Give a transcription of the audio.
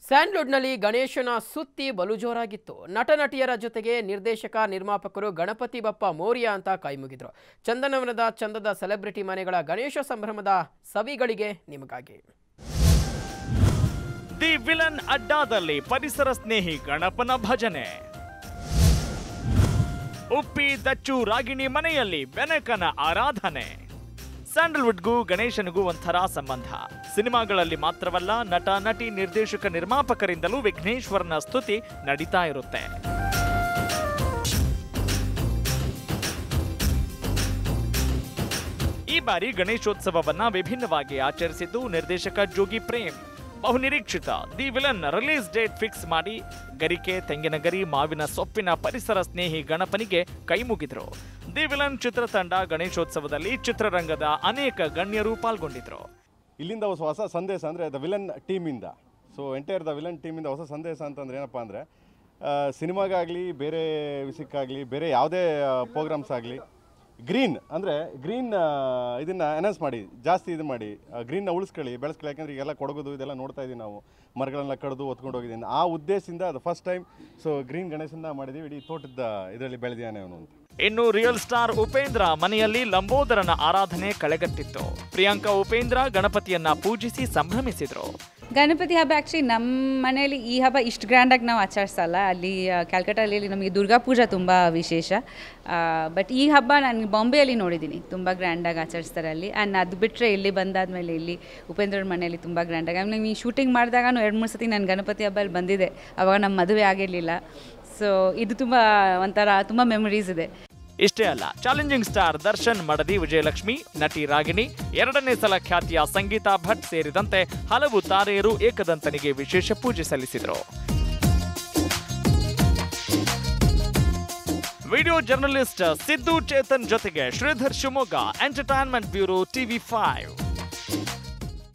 ಸ್ಯಾಂಡ್ಲ್ವುಡ್ನಲ್ಲಿ ಗಣೇಶನ ಸುತ್ತಿ ಬಲು ಜೋರಾಗಿತ್ತು ನಟ ನಟಿಯರ ಜೊತೆಗೆ ನಿರ್ದೇಶಕ ನಿರ್ಮಾಪಕರು ಗಣಪತಿ ಬಪ್ಪ ಮೋರ್ಯ ಅಂತ ಕೈಮುಗಿದ್ರು ಚಂದನವನದ ಚಂದದ ಸೆಲೆಬ್ರಿಟಿ ಮನೆಗಳ ಗಣೇಶ ಸಂಭ್ರಮದ ಸವಿಗಳಿಗೆ ನಿಮಗಾಗಿ ದಿ ವಿಲನ್ ಅಡ್ಡಾದಲ್ಲಿ ಪರಿಸರ ಸ್ನೇಹಿ ಗಣಪನ ಭಜನೆ ಉಪ್ಪಿ ದಚ್ಚು ರಾಗಿಣಿ ಮನೆಯಲ್ಲಿ ಬೆನಕನ ಆರಾಧನೆ ಸ್ಯಾಂಡಲ್ವುಡ್ಗೂ ಗಣೇಶನಿಗೂ ಒಂಥರ ಸಂಬಂಧ ಸಿನಿಮಾಗಳಲ್ಲಿ ಮಾತ್ರವಲ್ಲ ನಟ ನಟಿ ನಿರ್ದೇಶಕ ನಿರ್ಮಾಪಕರಿಂದಲೂ ವಿಘ್ನೇಶ್ವರನ ಸ್ತುತಿ ನಡೀತಾ ಇರುತ್ತೆ ಈ ಬಾರಿ ಗಣೇಶೋತ್ಸವವನ್ನ ವಿಭಿನ್ನವಾಗಿ ಆಚರಿಸಿದ್ದು ನಿರ್ದೇಶಕ ಜೋಗಿ ಪ್ರೇಮ್ ಬಹುನಿರೀಕ್ಷಿತ the villain release date fix ಮಾಡಿ ಗರಿಕೆ ತೆಂಗಿನಗರಿ ಮಾವಿನ ಸೊಪ್ಪಿನ ಪರಿಸರ ಸ್ನೇಹಿ ಗಣಪನಿಗೆ ಕೈ ಮುಗಿದ್ರು ದಿ ವಿಲನ್ ಚಿತ್ರತಂಡ ಗಣೇಶೋತ್ಸವದಲ್ಲಿ ಚಿತ್ರರಂಗದ ಅನೇಕ ಗಣ್ಯರು ಪಾಲ್ಗೊಂಡಿದ್ರು ಇಲ್ಲಿಂದ ಹೊಸ ಹೊಸ ಸಂದೇಶ ಅಂದರೆ ದ ವಿಲನ್ ಟೀಮಿಂದ ಸೊ ಎಂಟೈರ್ ದ ವಿಲನ್ ಟೀಮಿಂದ ಹೊಸ ಸಂದೇಶ ಅಂತಂದ್ರೆ ಏನಪ್ಪ ಅಂದರೆ ಸಿನಿಮಾಗಾಗಲಿ ಬೇರೆ ವಿಷಯಕ್ಕಾಗಲಿ ಬೇರೆ ಯಾವುದೇ ಪ್ರೋಗ್ರಾಮ್ಸ್ ಆಗಲಿ ಗ್ರೀನ್ ಅಂದರೆ ಗ್ರೀನ್ ಇದನ್ನು ಅನೌನ್ಸ್ ಮಾಡಿ ಜಾಸ್ತಿ ಇದು ಮಾಡಿ ಗ್ರೀನ್ನ ಉಳಿಸ್ಕೊಳ್ಳಿ ಬೆಳೆಸ್ಕೊಳ್ಳಿ ಯಾಕಂದರೆ ಈಗೆಲ್ಲ ಕೊಡಗೋದು ಇದೆಲ್ಲ ನೋಡ್ತಾ ಇದ್ದೀವಿ ನಾವು ಮರಗಳನ್ನ ಕಡಿದು ಹೊತ್ಕೊಂಡು ಹೋಗಿದ್ದೀನಿ ಆ ಉದ್ದೇಶದಿಂದ ಅದು ಫಸ್ಟ್ ಟೈಮ್ ಸೊ ಗ್ರೀನ್ ಗಣೇಶನ ಮಾಡಿದ್ದೀವಿ ಇಡೀ ತೋಟದ ಇದರಲ್ಲಿ ಬೆಳೆದಿದ್ದಾನೆ ಅವನು ಅಂತ ಇನ್ನು ರಿಯಲ್ ಸ್ಟಾರ್ ಉಪೇಂದ್ರ ಮನೆಯಲ್ಲಿ ಲಂಬೋದರನ ಆರಾಧನೆ ಕಳೆಗಟ್ಟಿತ್ತು ಪ್ರಿಯಾಂಕಾ ಉಪೇಂದ್ರ ಗಣಪತಿಯನ್ನ ಪೂಜಿಸಿ ಸಂಭ್ರಮಿಸಿದ್ರು ಗಣಪತಿ ಹಬ್ಬ ಆ್ಯಕ್ಚುಲಿ ನಮ್ಮ ಮನೆಯಲ್ಲಿ ಈ ಹಬ್ಬ ಇಷ್ಟು ಗ್ರ್ಯಾಂಡಾಗಿ ನಾವು ಆಚರಿಸಲ್ಲ ಅಲ್ಲಿ ಕ್ಯಾಲ್ಕಟಲ್ಲಿ ನಮಗೆ ದುರ್ಗಾ ಪೂಜಾ ತುಂಬ ವಿಶೇಷ ಬಟ್ ಈ ಹಬ್ಬ ನಾನು ಬಾಂಬೆಯಲ್ಲಿ ನೋಡಿದ್ದೀನಿ ತುಂಬ ಗ್ರ್ಯಾಂಡಾಗಿ ಆಚರಿಸ್ತಾರೆ ಅಲ್ಲಿ ಆ್ಯಂಡ್ ಅದು ಬಿಟ್ಟರೆ ಇಲ್ಲಿ ಬಂದಾದಮೇಲೆ ಇಲ್ಲಿ ಉಪೇಂದ್ರನ ಮನೆಯಲ್ಲಿ ತುಂಬ ಗ್ರ್ಯಾಂಡಾಗಿ ಆಮೇಲೆ ಈ ಶೂಟಿಂಗ್ ಮಾಡಿದಾಗೂ ಎರಡು ಮೂರು ಸತಿ ನಾನು ಗಣಪತಿ ಹಬ್ಬಲ್ಲಿ ಬಂದಿದೆ ಅವಾಗ ನಮ್ಮ ಮದುವೆ ಆಗಿರಲಿಲ್ಲ ಸೊ ಇದು ತುಂಬ ಒಂಥರ ತುಂಬ ಮೆಮೊರೀಸ್ ಇದೆ ಇಷ್ಟೇ ಅಲ್ಲ ಚಾಲೆಂಜಿಂಗ್ ಸ್ಟಾರ್ ದರ್ಶನ್ ಮಡದಿ ವಿಜಯಲಕ್ಷ್ಮಿ ನಟಿ ರಾಗಿಣಿ ಎರಡನೇ ಸಲ ಖ್ಯಾತಿಯ ಸಂಗೀತಾ ಭಟ್ ಸೇರಿದಂತೆ ಹಲವು ತಾರೆಯರು ಏಕದಂತನಿಗೆ ವಿಶೇಷ ಪೂಜೆ ಸಲ್ಲಿಸಿದರು ವಿಡಿಯೋ ಜರ್ನಲಿಸ್ಟ್ ಸಿದ್ದು ಚೇತನ್ ಜೊತೆಗೆ Shridhar Shivamogga entertainment bureau TV five